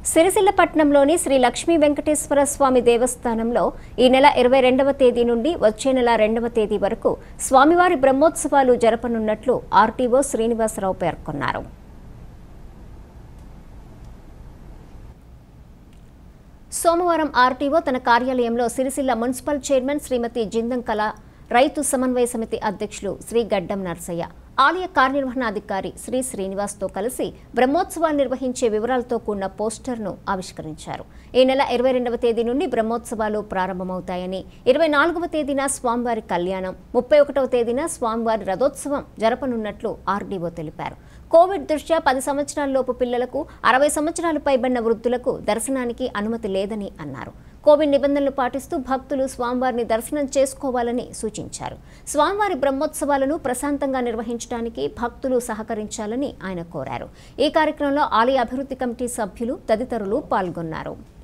సిరిసిల్లపట్నంలోని శ్రీ లక్ష్మీ వెంకటేశ్వర స్వామి దేవస్థానంలో ఈ నెల ఇరవై రెండవ తేదీ నుండి వచ్చే నెల రెండవ తేదీ వరకు స్వామివారి బ్రహ్మోత్సవాలు జరపనున్నట్లు ఆర్టీఓ శ్రీనివాసరావు పేర్కొన్నారు సోమవారం ఆర్టీఓ తన కార్యాలయంలో సిరిసిల్ల మున్సిపల్ చైర్మన్ శ్రీమతి జిందం కళ రైతు సమన్వయ సమితి అధ్యక్షులు శ్రీ గడ్డం నర్సయ్య ఆలయ కార్యనిర్వహణాధికారి శ్రీ శ్రీనివాస్తో కలిసి బ్రహ్మోత్సవాలు నిర్వహించే వివరాలతో కూడిన పోస్టర్ను ఆవిష్కరించారు ఈ నెల ఇరవై రెండవ తేదీ నుండి బ్రహ్మోత్సవాలు ప్రారంభమవుతాయని ఇరవై నాలుగవ తేదీన స్వామివారి కళ్యాణం ముప్పై ఒకటవ తేదీన స్వామివారి రథోత్సవం జరపనున్నట్లు ఆర్డీఓ తెలిపారు కోవిడ్ దృష్ట్యా పది సంవత్సరాలలోపు పిల్లలకు అరవై సంవత్సరాలు పైబడిన వృద్ధులకు దర్శనానికి అనుమతి లేదని అన్నారు కోవిడ్ నిబంధనలు పాటిస్తూ భక్తులు స్వామివారిని దర్శనం చేసుకోవాలని సూచించారు స్వామివారి బ్రహ్మోత్సవాలను ప్రశాంతంగా నిర్వహించడానికి భక్తులు సహకరించాలని ఆయన కోరారు ఈ కార్యక్రమంలో ఆలయ అభివృద్ధి కమిటీ సభ్యులు తదితరులు పాల్గొన్నారు